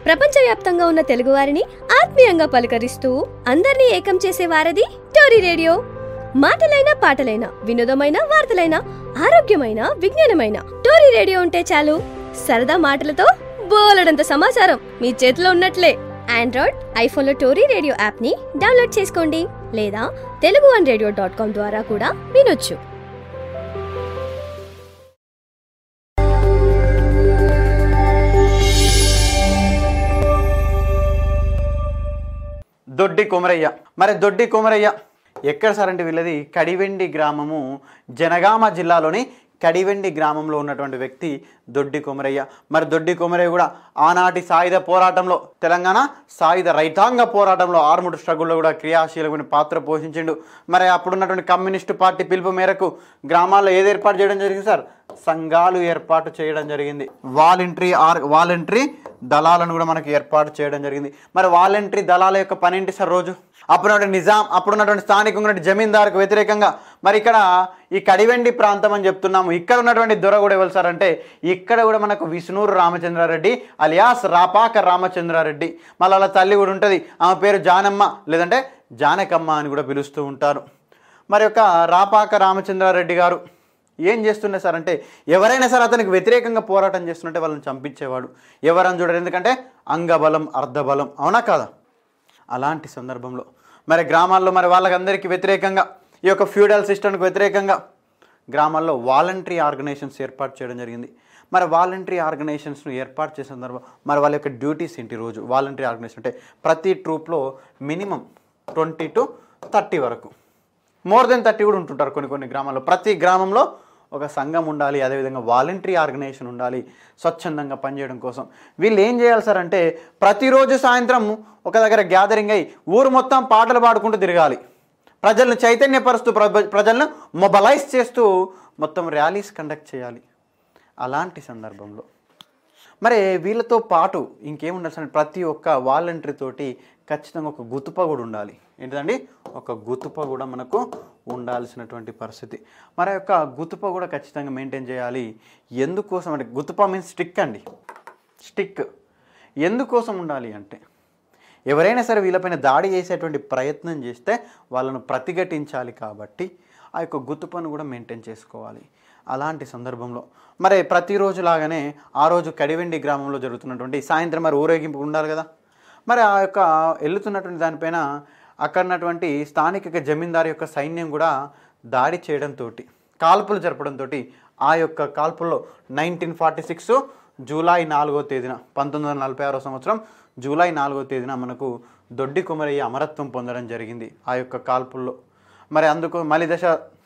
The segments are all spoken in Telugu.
ప్రపంచవ్యాప్తంగా ఉన్న తెలుగువారిని ఆత్మీయంగా పలకరిస్తూ అందరినీ ఏకం చేసే వారది టోరీ రేడియో మాటలైన పాటలైన వినోదమైన వార్తలైన ఆరోగ్యమైన విజ్ఞానమైన టోరీ రేడియో ఉంటే చాలు సరదా మాటలతో బోలెడంత సమాచారం మీ చేతిలో ఉన్నట్లే ఆండ్రాయిడ్ ఐఫోన్లో టోరీ రేడియో యాప్ని డౌన్లోడ్ చేసుకోండి లేదా Telugu one radio dot com ద్వారా కూడా వినొచ్చు దొడ్డి కొమరయ్య మరి దొడ్డి కొమరయ్య ఎక్కడ సార్ అంటే వీళ్ళది కడివెండి గ్రామము జనగామ జిల్లాలోని కడివెండి గ్రామంలో ఉన్నటువంటి వ్యక్తి దొడ్డి కొమరయ్య మరి దొడ్డి కొమరయ్య కూడా ఆనాటి సాయుధ పోరాటంలో తెలంగాణ సాయుధ రైతాంగ పోరాటంలో ఆర్ముడ్ స్ట్రగుల్లో కూడా క్రియాశీలమైన పాత్ర పోషించిండు మరి అప్పుడున్నటువంటి కమ్యూనిస్టు పార్టీ పిలుపు మేరకు గ్రామాల్లో ఏది ఏర్పాటు చేయడం జరిగింది సార్ సంఘాలు ఏర్పాటు చేయడం జరిగింది వాలంటరీ ఆర్ వాలంటరీ దళాలను కూడా మనకి ఏర్పాటు చేయడం జరిగింది మరి వాలంటరీ దళాల యొక్క పని ఏంటి సార్ రోజు అప్పుడున్నటువంటి నిజాం అప్పుడున్నటువంటి స్థానికంగా ఉన్నటువంటి జమీందారుకు వ్యతిరేకంగా మరి ఇక్కడ ఈ కడివెండి ప్రాంతం అని చెప్తున్నాము ఇక్కడ ఉన్నటువంటి దొర కూడా ఎవరు సార్ అంటే ఇక్కడ కూడా మనకు విష్ణూరు రామచంద్రారెడ్డి అలియాస్ రాపాక రామచంద్రారెడ్డి మళ్ళీ వాళ్ళ తల్లి కూడా ఉంటుంది ఆమె పేరు జానమ్మ లేదంటే జానకమ్మ అని కూడా పిలుస్తూ ఉంటారు మరి యొక్క రాపాక రామచంద్రారెడ్డి గారు ఏం చేస్తుండే సార్ అంటే ఎవరైనా సరే అతనికి వ్యతిరేకంగా పోరాటం చేస్తుంటే వాళ్ళని చంపించేవాడు ఎవరని చూడరు ఎందుకంటే అంగబలం అర్ధబలం అవునా కాదా అలాంటి సందర్భంలో మరి గ్రామాల్లో మరి వాళ్ళకందరికీ వ్యతిరేకంగా ఈ యొక్క ఫ్యూడల్ సిస్టమ్కి వ్యతిరేకంగా గ్రామాల్లో వాలంటరీ ఆర్గనైజేషన్స్ ఏర్పాటు చేయడం జరిగింది మరి వాలంటరీ ఆర్గనైజేషన్స్ను ఏర్పాటు చేసిన సందర్భం మరి వాళ్ళ యొక్క డ్యూటీస్ ఏంటి రోజు వాలంటరీ ఆర్గనైజేషన్ అంటే ప్రతి ట్రూప్లో మినిమం ట్వంటీ టు థర్టీ వరకు మోర్ దెన్ థర్టీ కూడా ఉంటుంటారు కొన్ని కొన్ని గ్రామాల్లో ప్రతి గ్రామంలో ఒక సంఘం ఉండాలి అదేవిధంగా వాలంటరీ ఆర్గనైజేషన్ ఉండాలి స్వచ్ఛందంగా పనిచేయడం కోసం వీళ్ళు ఏం చేయాలి సార్ అంటే ప్రతిరోజు సాయంత్రం ఒక దగ్గర గ్యాదరింగ్ అయ్యి ఊరు మొత్తం పాటలు పాడుకుంటూ తిరగాలి ప్రజలను చైతన్యపరుస్తూ ప్ర- ప్రజలను మొబలైజ్ చేస్తూ మొత్తం ర్యాలీస్ కండక్ట్ చేయాలి అలాంటి సందర్భంలో మరి వీళ్ళతో పాటు ఇంకేముండాలి సార్ ప్రతి ఒక్క వాలంటరీ తోటి ఖచ్చితంగా ఒక గుతుప కూడా ఉండాలి ఏంటిదండి ఒక గుతుప కూడా మనకు ఉండాల్సినటువంటి పరిస్థితి మరి ఆ యొక్క గుతుప కూడా ఖచ్చితంగా మెయింటైన్ చేయాలి ఎందుకోసం అంటే గుతుప మీన్స్ స్టిక్ అండి స్టిక్ ఎందుకోసం ఉండాలి అంటే ఎవరైనా సరే వీళ్ళపైన దాడి చేసేటువంటి ప్రయత్నం చేస్తే వాళ్ళను ప్రతిఘటించాలి కాబట్టి ఆ యొక్క గుర్తుపను కూడా మెయింటైన్ చేసుకోవాలి అలాంటి సందర్భంలో మరి ప్రతిరోజు లాగానే ఆ రోజు కడివెండి గ్రామంలో జరుగుతున్నటువంటి సాయంత్రం మరి ఊరేగింపు ఉండాలి కదా మరి ఆ యొక్క వెళ్తున్నటువంటి దానిపైన అక్కడ ఉన్నటువంటి స్థానిక జమీందారు యొక్క సైన్యం కూడా దాడి చేయడంతో కాల్పులు జరపడంతో ఆ యొక్క కాల్పుల్లో నైన్టీన్ ఫార్టీ సిక్స్ జూలై నాలుగో తేదీన పంతొమ్మిది వందల నలభై ఆరో సంవత్సరం జూలై నాలుగో తేదీన మనకు దొడ్డి కుమరయ్య అమరత్వం పొందడం జరిగింది ఆ యొక్క కాల్పుల్లో మరి అందుకు మలి దశ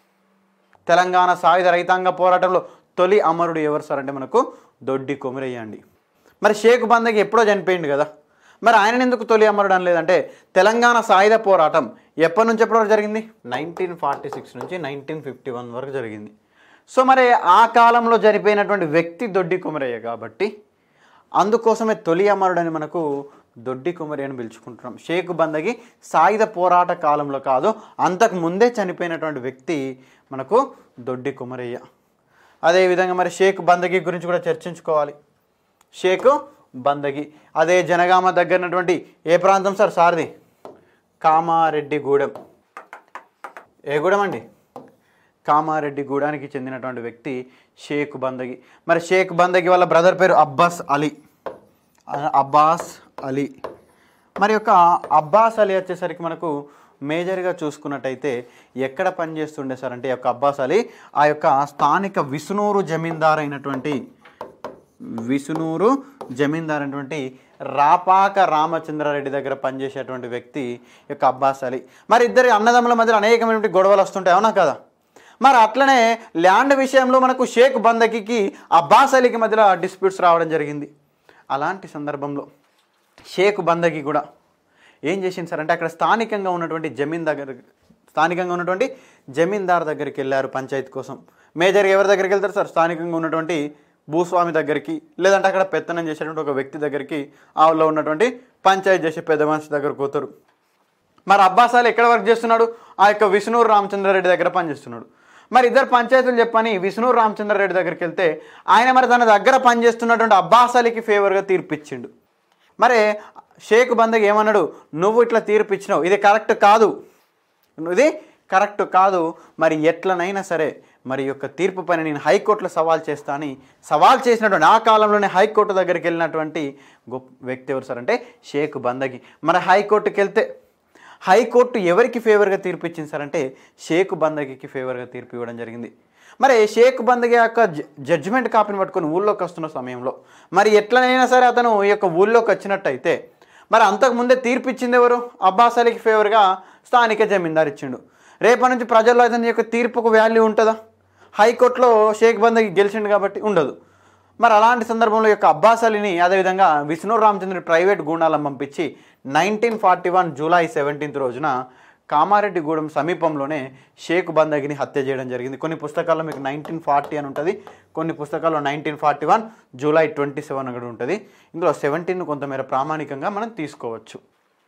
తెలంగాణ సాయుధ రైతాంగ పోరాటంలో తొలి అమరుడు ఎవరు సార్ అంటే మనకు దొడ్డి కొమరయ్య అండి మరి షేక్ బందకి ఎప్పుడో చనిపోయింది కదా మరి ఆయన ఎందుకు తొలి అమరుడు అనలేదంటే తెలంగాణ సాయుధ పోరాటం ఎప్పటి నుంచి ఎప్పటి వరకు జరిగింది నైన్టీన్ ఫార్టీ సిక్స్ నుంచి నైన్టీన్ ఫిఫ్టీ వన్ వరకు జరిగింది సో మరి ఆ కాలంలో జరిపోయినటువంటి వ్యక్తి దొడ్డి కొమరయ్య కాబట్టి అందుకోసమే తొలి అమరుడని మనకు దొడ్డి కుమరి అని పిలుచుకుంటున్నాం షేక్ బందగి సాయుధ పోరాట కాలంలో కాదు అంతకు ముందే చనిపోయినటువంటి వ్యక్తి మనకు దొడ్డి కుమరయ్య అదేవిధంగా మరి షేక్ బందగి గురించి కూడా చర్చించుకోవాలి షేక్ బందగి అదే జనగామ దగ్గరనటువంటి ఏ ప్రాంతం సార్ సారది కామారెడ్డి గూడెం ఏ గూడెం అండి కామారెడ్డి గూడానికి చెందినటువంటి వ్యక్తి షేక్ బందగి మరి షేక్ బందగి వాళ్ళ బ్రదర్ పేరు అబ్బాస్ అలీ ఆ, అబ్బాస్ అలీ మరి యొక్క అబ్బాస్ అలీ వచ్చేసరికి మనకు మేజర్గా చూసుకున్నట్టయితే ఎక్కడ పనిచేస్తుండే సార్ అంటే ఈ యొక్క అబ్బాస్ అలీ ఆ యొక్క స్థానిక విసునూరు జమీందార్ అయినటువంటి విసునూరు జమీందార్ అయినటువంటి రాపాక రామచంద్రారెడ్డి దగ్గర పనిచేసేటువంటి వ్యక్తి ఈ యొక్క అబ్బాస్ అలీ మరి ఇద్దరి అన్నదమ్ముల మధ్య అనేకమైనటువంటి గొడవలు వస్తుంటాయి అవునా కదా మరి అట్లనే ల్యాండ్ విషయంలో మనకు షేక్ బందకి అబ్బాస్ అలీకి మధ్యలో డిస్ప్యూట్స్ రావడం జరిగింది అలాంటి సందర్భంలో షేక్ బందకి కూడా ఏం చేసింది సార్ అంటే అక్కడ స్థానికంగా ఉన్నటువంటి జమీన్ దగ్గర స్థానికంగా ఉన్నటువంటి జమీందార్ దగ్గరికి వెళ్ళారు పంచాయతీ కోసం మేజర్గా ఎవరి దగ్గరికి వెళ్తారు సార్ స్థానికంగా ఉన్నటువంటి భూస్వామి దగ్గరికి లేదంటే అక్కడ పెత్తనం చేసేటువంటి ఒక వ్యక్తి దగ్గరికి ఆవులో ఉన్నటువంటి పంచాయతీ చేసే పెద్ద మనిషి దగ్గరకు పోతారు మరి అబ్బాస్ అలీ ఎక్కడ వర్క్ చేస్తున్నాడు ఆ యొక్క విష్ణూరు రామచంద్రారెడ్డి దగ్గర పనిచేస్తున్నాడు మరి ఇద్దరు పంచాయతీలు చెప్పని విష్ణూరు రామచంద్రారెడ్డి దగ్గరికి వెళ్తే ఆయన మరి తన దగ్గర పనిచేస్తున్నటువంటి అబ్బాస్ అలీకి ఫేవర్గా తీర్పిచ్చిండు మరి షేక్ బందకి ఏమన్నాడు నువ్వు ఇట్లా తీర్పు ఇచ్చినావు ఇది కరెక్ట్ కాదు ఇది కరెక్ట్ కాదు మరి ఎట్లనైనా సరే మరి ఈ యొక్క తీర్పు పైన నేను హైకోర్టులో సవాల్ చేస్తా అని సవాల్ చేసినటువంటి ఆ కాలంలోనే హైకోర్టు దగ్గరికి వెళ్ళినటువంటి గొప్ప వ్యక్తి ఎవరు సార్ అంటే షేక్ బందగి మరి హైకోర్టుకి వెళ్తే హైకోర్టు ఎవరికి ఫేవర్గా తీర్పు ఇచ్చింది సార్ అంటే షేక్ బందగికి ఫేవర్గా తీర్పు ఇవ్వడం జరిగింది మరి షేక్ బందగి యొక్క జ- జడ్జిమెంట్ కాపీని పట్టుకొని ఊళ్ళోకి వస్తున్న సమయంలో మరి ఎట్లనైనా సరే అతను ఈ యొక్క ఊళ్ళోకి వచ్చినట్టయితే మరి అంతకుముందే తీర్పు ఇచ్చింది ఎవరు అబ్బాస్ అలీకి ఫేవర్గా స్థానిక జమీందార్ ఇచ్చిండు రేపటి నుంచి ప్రజల్లో అతని యొక్క తీర్పుకు వాల్యూ ఉంటుందా హైకోర్టులో షేక్ బందగి గెలిచిండు కాబట్టి ఉండదు మరి అలాంటి సందర్భంలో ఈ యొక్క అబ్బాస్ అలీని అదేవిధంగా విష్ణు రామచంద్ర ప్రైవేట్ గూండాలను పంపించి nineteen forty one July seventeenth రోజున కామారెడ్డిగూడెం సమీపంలోనే షేక్ బందగిని హత్య చేయడం జరిగింది కొన్ని పుస్తకాల్లో మీకు నైన్టీన్ ఫార్టీ అని ఉంటుంది కొన్ని పుస్తకాల్లో nineteen forty one July twenty seven కూడా ఉంటుంది ఇందులో సెవెంటీన్ కొంతమేర ప్రామాణికంగా మనం తీసుకోవచ్చు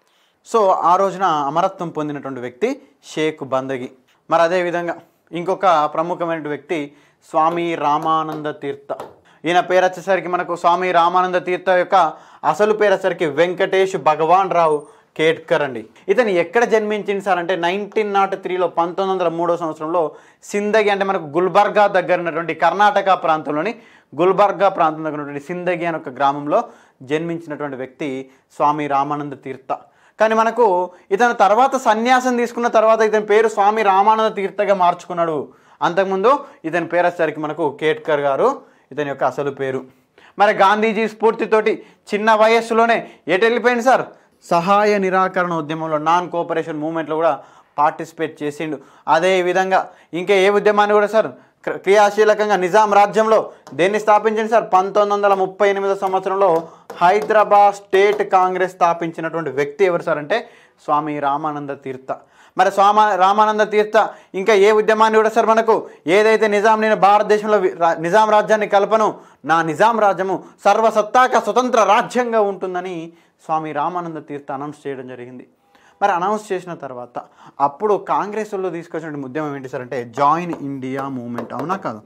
సో ఆ రోజున అమరత్వం పొందినటువంటి వ్యక్తి షేక్ బందగి మరి అదేవిధంగా ఇంకొక ప్రముఖమైన వ్యక్తి స్వామి రామానంద తీర్థ ఈయన పేరు వచ్చేసరికి మనకు స్వామి రామానంద తీర్థ యొక్క అసలు పేరు వచ్చేసరికి వెంకటేష్ భగవాన్ రావు కేట్కర్ అండి ఇతను ఎక్కడ జన్మించింది సార్ అంటే నైన్టీన్ నాట్ త్రీలో పంతొమ్మిది వందల మూడో సంవత్సరంలో సిందగి అంటే మనకు గుల్బర్గా దగ్గర ఉన్నటువంటి కర్ణాటక ప్రాంతంలోని గుల్బర్గా ప్రాంతం దగ్గర ఉన్నటువంటి సిందగి అనే ఒక గ్రామంలో జన్మించినటువంటి వ్యక్తి స్వామి రామానంద తీర్థ కానీ మనకు ఇతను తర్వాత సన్యాసం తీసుకున్న తర్వాత ఇతని పేరు స్వామి రామానంద తీర్థగా మార్చుకున్నాడు అంతకుముందు ఇతని పేరు వచ్చేసరికి మనకు కేట్కర్ గారు ఇతని యొక్క అసలు పేరు మరి గాంధీజీ స్ఫూర్తితోటి చిన్న వయస్సులోనే ఎటు వెళ్ళిపోయింది సార్ సహాయ నిరాకరణ ఉద్యమంలో నాన్ కోఆపరేషన్ మూవ్మెంట్లో కూడా పార్టిసిపేట్ చేసిండు అదే విధంగా ఇంకా ఏ ఉద్యమాన్ని కూడా సార్ క్ర- క్రియాశీలకంగా నిజాం రాజ్యంలో దేన్ని స్థాపించింది సార్ పంతొమ్మిది వందల ముప్పై ఎనిమిదో సంవత్సరంలో హైదరాబాద్ స్టేట్ కాంగ్రెస్ స్థాపించినటువంటి వ్యక్తి ఎవరు సార్ అంటే స్వామి రామానంద తీర్థ మరి స్వామ రామానంద తీర్థ ఇంకా ఏ ఉద్యమాన్ని కూడా సార్ మనకు ఏదైతే నిజాం నేను భారతదేశంలో వి- రా- నిజాం రాజ్యాన్ని కల్పను నా నిజాం రాజ్యము సర్వసత్తాక స్వతంత్ర రాజ్యంగా ఉంటుందని స్వామి రామానంద తీర్థ అనౌన్స్ చేయడం జరిగింది మరి అనౌన్స్ చేసిన తర్వాత అప్పుడు కాంగ్రెస్ వాళ్ళు తీసుకొచ్చిన ఉద్యమం ఏంటి సార్ అంటే జాయిన్ ఇండియా మూమెంట్ అవునా కాదు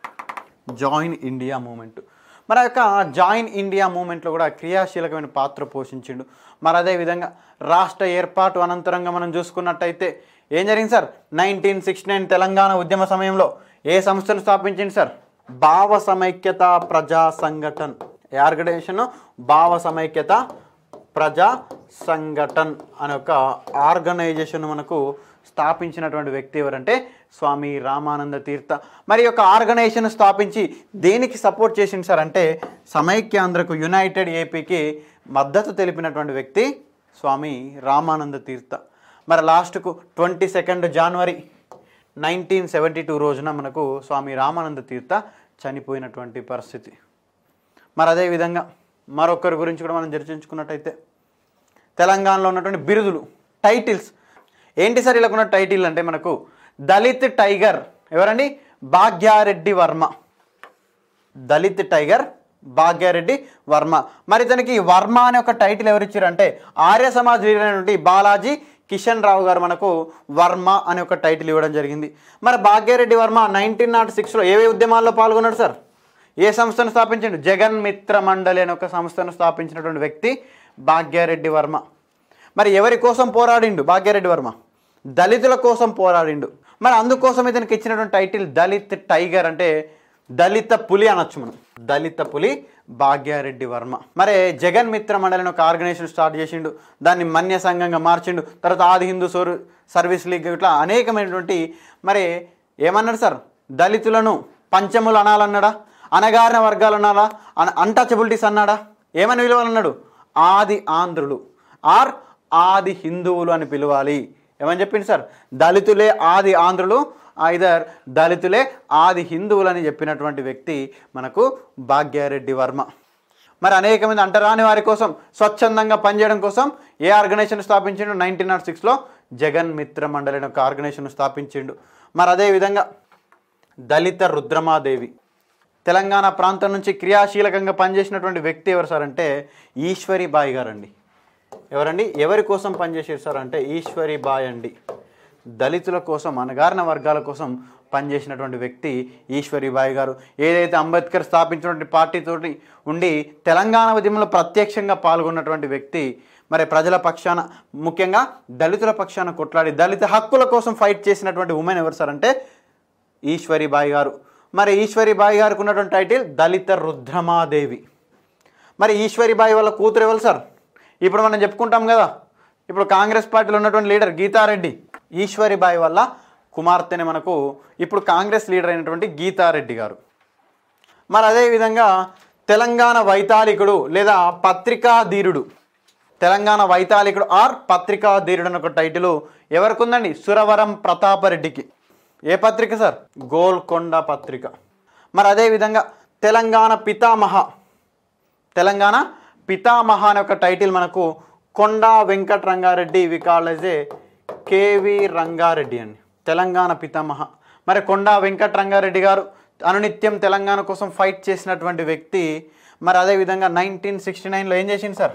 జాయిన్ ఇండియా మూమెంట్ మరి ఆ యొక్క జాయిన్ ఇండియా మూమెంట్లో కూడా క్రియాశీలకమైన పాత్ర పోషించిండు మరి అదేవిధంగా రాష్ట్ర ఏర్పాటు అనంతరంగా మనం చూసుకున్నట్టయితే ఏం జరిగింది sir nineteen sixty nine Telangana ఉద్యమ సమయంలో ఏ సంస్థను స్థాపించింది సార్ భావ సమైక్యత ప్రజా సంఘటన్ ఏ ఆర్గనైజేషన్ భావ సమైక్యత ప్రజా సంఘటన్ అనే ఒక ఆర్గనైజేషన్ మనకు స్థాపించినటువంటి వ్యక్తి ఎవరంటే స్వామి రామానంద తీర్థ మరి ఈ యొక్క ఆర్గనైజేషన్ స్థాపించి దేనికి సపోర్ట్ చేసింది సార్ అంటే సమైక్యాంధ్రకు యునైటెడ్ ఏపీకి మద్దతు తెలిపినటువంటి వ్యక్తి స్వామి రామానంద తీర్థ మరి లాస్ట్కు ట్వంటీ సెకండ్ జనవరి నైన్టీన్ సెవెంటీ టూ రోజున మనకు స్వామి రామానంద తీర్థ చనిపోయినటువంటి పరిస్థితి మరి అదేవిధంగా మరొకరి గురించి కూడా మనం చర్చించుకున్నట్టయితే తెలంగాణలో ఉన్నటువంటి బిరుదులు టైటిల్స్ ఏంటి సార్ ఇలా ఉన్న టైటిల్ అంటే మనకు దళిత్ టైగర్ ఎవరండి భాగ్యారెడ్డి వర్మ దళిత్ టైగర్ భాగ్యారెడ్డి వర్మ మరి ఇతనికి వర్మ అనే ఒక టైటిల్ ఎవరు ఇచ్చారంటే ఆర్య సమాజ్ లీడర్ అయినటువంటి బాలాజీ కిషన్ రావు గారు మనకు వర్మ అనే ఒక టైటిల్ ఇవ్వడం జరిగింది మరి భాగ్యారెడ్డి వర్మ నైన్టీన్ నాట్ సిక్స్లో ఏవే ఉద్యమాల్లో పాల్గొన్నాడు సార్ ఏ సంస్థను స్థాపించండు జగన్ మిత్ర మండలి అనే ఒక సంస్థను స్థాపించినటువంటి వ్యక్తి భాగ్యారెడ్డి వర్మ మరి ఎవరి కోసం పోరాడిండు భాగ్యారెడ్డి వర్మ దళితుల కోసం పోరాడిండు మరి అందుకోసం ఇతనికి ఇచ్చినటువంటి టైటిల్ దళిత్ టైగర్ అంటే దళిత పులి అనొచ్చు మనం దళిత పులి భాగ్యారెడ్డి వర్మ మరి జగన్ మిత్ర మండలి అని ఒక ఆర్గనైజేషన్ స్టార్ట్ చేసిండు దాన్ని మన్య సంఘంగా మార్చిండు తర్వాత ఆది హిందూ సోర్ సర్వీస్ లీగ్ ఇట్లా అనేకమైనటువంటి మరి ఏమన్నారు సార్ దళితులను పంచములు అనాలన్నాడా అనగారిన వర్గాలు అనాలా అన్ అన్టచబిలిటీస్ అన్నాడా ఏమని పిలవాలన్నాడు ఆది ఆంధ్రులు ఆర్ ఆది హిందువులు అని పిలవాలి ఏమని చెప్పింది సార్ దళితులే ఆది ఆంధ్రులు ఐదర్ దళితులే ఆది హిందువులు అని చెప్పినటువంటి వ్యక్తి మనకు భాగ్యారెడ్డి వర్మ మరి అనేక మంది అంటరాని వారి కోసం స్వచ్ఛందంగా పనిచేయడం కోసం ఏ ఆర్గనైజేషన్ స్థాపించిండు నైన్టీన్ నాట్ సిక్స్లో జగన్ మిత్ర మండలి అనే ఒక ఆర్గనైజేషన్ స్థాపించిండు మరి అదేవిధంగా దళిత రుద్రమాదేవి తెలంగాణ ప్రాంతం నుంచి క్రియాశీలకంగా పనిచేసినటువంటి వ్యక్తి ఎవరు సార్ అంటే ఈశ్వరి బాయ్ గారండి ఎవరండి ఎవరి కోసం పనిచేసారు సార్ అంటే ఈశ్వరి బాయ్ అండి దళితుల కోసం అనగారిన వర్గాల కోసం పనిచేసినటువంటి వ్యక్తి ఈశ్వరీబాయి గారు ఏదైతే అంబేద్కర్ స్థాపించినటువంటి పార్టీతోటి ఉండి తెలంగాణ ఉద్యమంలో ప్రత్యక్షంగా పాల్గొన్నటువంటి వ్యక్తి మరి ప్రజల పక్షాన ముఖ్యంగా దళితుల పక్షాన కొట్లాడి దళిత హక్కుల కోసం ఫైట్ చేసినటువంటి ఉమెన్ ఎవరు సార్ అంటే ఈశ్వరీబాయి గారు మరి ఈశ్వరీబాయి గారికి ఉన్నటువంటి టైటిల్ దళిత రుద్రమాదేవి మరి ఈశ్వరీబాయి వాళ్ళ కూతురు ఎవరు సార్ ఇప్పుడు మనం చెప్పుకుంటాం కదా ఇప్పుడు కాంగ్రెస్ పార్టీలో ఉన్నటువంటి లీడర్ గీతారెడ్డి ఈశ్వరీబాయి వల్ల కుమార్తెని మనకు ఇప్పుడు కాంగ్రెస్ లీడర్ అయినటువంటి గీతారెడ్డి గారు మరి అదేవిధంగా తెలంగాణ వైతాళికుడు లేదా పత్రికా ధీరుడు తెలంగాణ వైతాళికుడు ఆర్ పత్రికా ధీరుడు అని ఒక టైటిల్ ఎవరికి ఉందండి సురవరం ప్రతాపరెడ్డికి ఏ పత్రిక సార్ గోల్కొండ పత్రిక మరి అదేవిధంగా తెలంగాణ పితామహ తెలంగాణ పితామహ అనే ఒక టైటిల్ మనకు కొండా వెంకట రంగారెడ్డి వి కాలేజే కేవి రంగారెడ్డి అని తెలంగాణ పితామహ మరి కొండా వెంకట రంగారెడ్డి గారు అనునిత్యం తెలంగాణ కోసం ఫైట్ చేసినటువంటి వ్యక్తి మరి అదేవిధంగా నైన్టీన్ సిక్స్టీ నైన్లో ఏం చేసింది సార్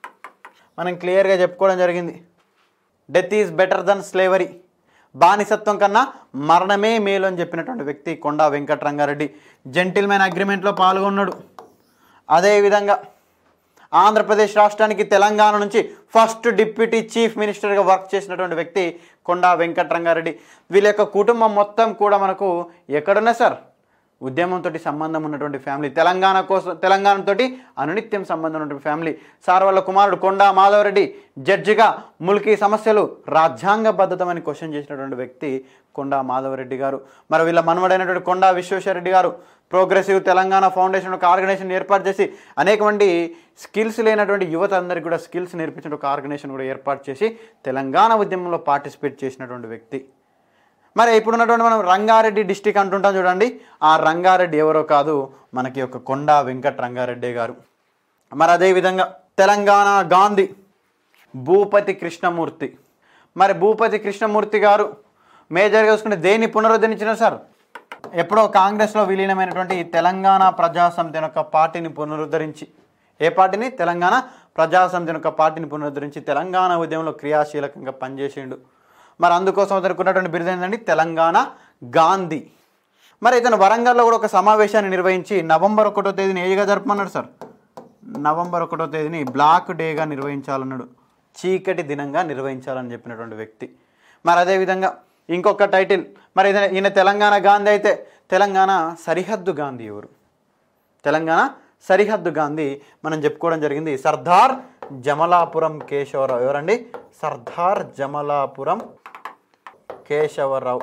మనం క్లియర్గా చెప్పుకోవడం జరిగింది death is better than slavery బానిసత్వం కన్నా మరణమే మేలు అని చెప్పినటువంటి వ్యక్తి కొండా వెంకట రంగారెడ్డి జెంటిల్మెన్ అగ్రిమెంట్లో పాల్గొన్నాడు అదేవిధంగా ఆంధ్రప్రదేశ్ రాష్ట్రానికి తెలంగాణ నుంచి ఫస్ట్ డిప్యూటీ చీఫ్ మినిస్టర్గా వర్క్ చేసినటువంటి వ్యక్తి కొండా వెంకట రంగారెడ్డి వీళ్ళ యొక్క కుటుంబం మొత్తం కూడా మనకు ఎక్కడున్నా సార్ ఉద్యమంతో సంబంధం ఉన్నటువంటి ఫ్యామిలీ తెలంగాణ కోసం తెలంగాణతో అనునిత్యం సంబంధం ఉన్నటువంటి ఫ్యామిలీ సార్ వాళ్ళ కుమారుడు కొండా మాధవరెడ్డి జడ్జిగా ముల్కీ సమస్యలు రాజ్యాంగబద్ధతమని క్వశ్చన్ చేసినటువంటి వ్యక్తి కొండా మాధవరెడ్డి గారు మరి వీళ్ళ మనవడైనటువంటి కొండా విశ్వేశ్వరరెడ్డి గారు ప్రోగ్రెసివ్ తెలంగాణ ఫౌండేషన్ ఒక ఆర్గనైజేషన్ ఏర్పాటు చేసి అనేక మంది స్కిల్స్ లేనటువంటి యువత అందరికీ కూడా స్కిల్స్ నేర్పించిన ఒక ఆర్గనైజేషన్ కూడా ఏర్పాటు చేసి తెలంగాణ ఉద్యమంలో పార్టిసిపేట్ చేసినటువంటి వ్యక్తి మరి ఇప్పుడు ఉన్నటువంటి మనం రంగారెడ్డి డిస్టిక్ అంటుంటాం చూడండి ఆ రంగారెడ్డి ఎవరో కాదు మనకి ఒక కొండా వెంకట రంగారెడ్డి గారు మరి అదేవిధంగా తెలంగాణ గాంధీ భూపతి కృష్ణమూర్తి మరి భూపతి కృష్ణమూర్తి గారు మేజర్గా చూసుకుంటే దేన్ని పునరుద్ధరించిన సార్ ఎప్పుడో కాంగ్రెస్లో విలీనమైనటువంటి ఈ తెలంగాణ ప్రజాసమితి అనే ఒక పార్టీని పునరుద్ధరించి ఏ పార్టీని తెలంగాణ ప్రజాసమితి అనే ఒక పార్టీని పునరుద్ధరించి తెలంగాణ ఉద్యమంలో క్రియాశీలకంగా పనిచేసిండు మరి అందుకోసం అతనికి ఉన్నటువంటి బిరుదు ఏంటండి తెలంగాణ గాంధీ మరి ఇతను వరంగల్లో కూడా ఒక సమావేశాన్ని నిర్వహించి నవంబర్ ఒకటో తేదీని ఏగా జరపమన్నాడు సార్ నవంబర్ ఒకటో తేదీని బ్లాక్ డేగా నిర్వహించాలన్నాడు చీకటి దినంగా నిర్వహించాలని చెప్పినటువంటి వ్యక్తి మరి అదేవిధంగా ఇంకొక టైటిల్ మరి ఈయన ఈయన తెలంగాణ గాంధీ అయితే తెలంగాణ సరిహద్దు గాంధీ ఎవరు తెలంగాణ సరిహద్దు గాంధీ మనం చెప్పుకోవడం జరిగింది సర్దార్ జమలాపురం కేశవరావు ఎవరండి సర్దార్ జమలాపురం కేశవరావు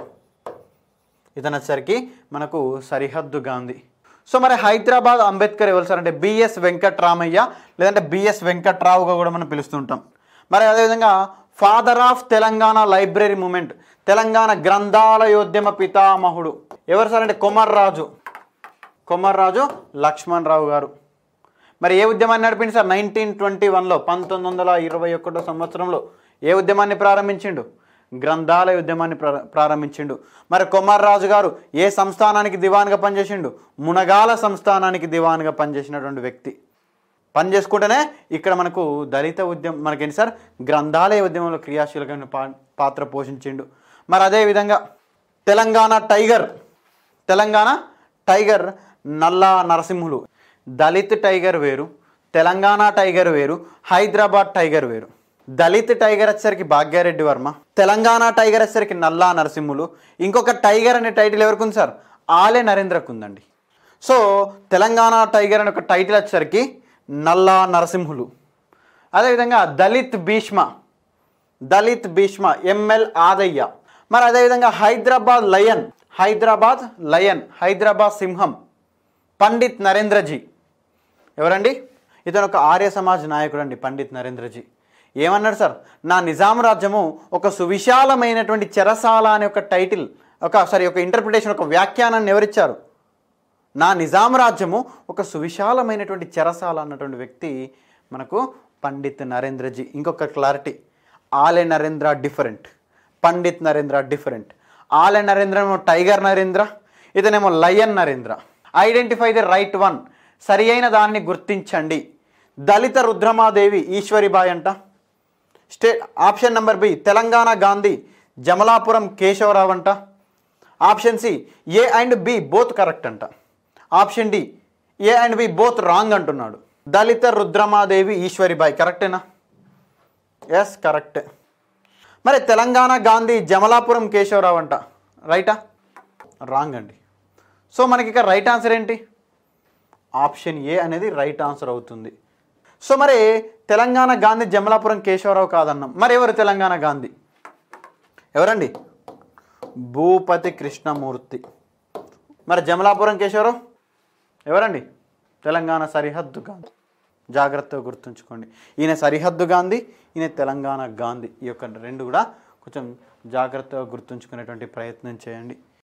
ఇతను వచ్చేసరికి మనకు సరిహద్దు గాంధీ సో మరి హైదరాబాద్ అంబేద్కర్ ఎవరు సార్ అంటే బిఎస్ వెంకట్రామయ్య లేదంటే బిఎస్ వెంకట్రావుగా కూడా మనం పిలుస్తుంటాం మరి అదేవిధంగా father of Telangana library movement Telangana గ్రంథాలయోద్యమ పితామహుడు ఎవరు సార్ అంటే కొమర్రాజు కొమర్రాజు లక్ష్మణ్ రావు గారు మరి ఏ ఉద్యమాన్ని నడిపింది సార్ నైన్టీన్ ట్వంటీ వన్లో పంతొమ్మిది వందల ఇరవై ఒకటో సంవత్సరంలో ఏ ఉద్యమాన్ని ప్రారంభించిండు గ్రంథాలయ ఉద్యమాన్ని ప్రా- ప్రారంభించిండు మరి కొమర్రాజు గారు ఏ సంస్థానానికి దివాన్గా పనిచేసిండు మునగాల సంస్థానానికి దివాన్గా పనిచేసినటువంటి వ్యక్తి పని చేసుకుంటేనే ఇక్కడ మనకు దళిత ఉద్యమం మనకేంటి సార్ గ్రంథాలయ ఉద్యమంలో క్రియాశీలకమైన పా పాత్ర పోషించిండు మరి అదేవిధంగా తెలంగాణ టైగర్ తెలంగాణ టైగర్ నల్లా నరసింహులు దళిత్ టైగర్ వేరు తెలంగాణ టైగర్ వేరు హైదరాబాద్ టైగర్ వేరు దళిత్ టైగర్ వచ్చేసరికి భాగ్యారెడ్డి వర్మ తెలంగాణ టైగర్ వచ్చేసరికి నల్లా నరసింహులు ఇంకొక టైగర్ అనే టైటిల్ ఎవరికి ఉంది సార్ ఆలే నరేంద్రకు ఉందండి సో తెలంగాణ టైగర్ అనే ఒక టైటిల్ వచ్చేసరికి నల్లా నరసింహులు అదేవిధంగా దళిత్ భీష్మ దళిత్ భీష్మ ఎంఎల్ ఆదయ్య మరి అదేవిధంగా హైదరాబాద్ లయన్ హైదరాబాద్ లయన్ హైదరాబాద్ సింహం పండిత్ నరేంద్రజీ ఎవరండి ఇతను ఒక ఆర్య సమాజ్ నాయకుడు అండి పండిత్ నరేంద్రజీ ఏమన్నాడు సార్ నా నిజాం రాజ్యము ఒక సువిశాలమైనటువంటి చెరసాల అనే ఒక టైటిల్ ఒక సారీ ఒక ఇంటర్ప్రిటేషన్ ఒక వ్యాఖ్యానాన్ని ఎవరిచ్చారు నా నిజాం రాజ్యము ఒక సువిశాలమైనటువంటి చెరసాల అన్నటువంటి వ్యక్తి మనకు పండిత్ నరేంద్రజీ ఇంకొక clarity Ale Narendra different Pandit Narendra different Ale Narendra ఏమో టైగర్ నరేంద్ర ఇతనేమో lion Narendra identify the right one సరి అయిన దాన్ని గుర్తించండి దళిత రుద్రమాదేవి ఈశ్వరిబాయ్ అంట స్టే option number B Telangana Gandhi Jamalapuram Keshava Rao అంట option C A and B both correct అంట option D A and B both wrong అంటున్నాడు దళిత రుద్రమాదేవి ఈశ్వరిబాయి కరెక్టేనా ఎస్ కరెక్ట్ మరి తెలంగాణ గాంధీ జమలాపురం కేశవరావు అంట రైటా రాంగ్ అండి సో మనకి ఇక రైట్ ఆన్సర్ ఏంటి ఆప్షన్ ఏ అనేది రైట్ ఆన్సర్ అవుతుంది సో మరి తెలంగాణ గాంధీ జమలాపురం కేశవరావు కాదన్నాం మరి ఎవరు తెలంగాణ గాంధీ ఎవరండి భూపతి కృష్ణమూర్తి మరి జమలాపురం కేశవరావు ఎవరండి తెలంగాణ సరిహద్దు గాంధీ జాగ్రత్తగా గుర్తుంచుకోండి ఈయన సరిహద్దు గాంధీ ఈయన తెలంగాణ గాంధీ ఈ యొక్క రెండు కూడా కొంచెం జాగ్రత్తగా గుర్తుంచుకునేటువంటి ప్రయత్నం చేయండి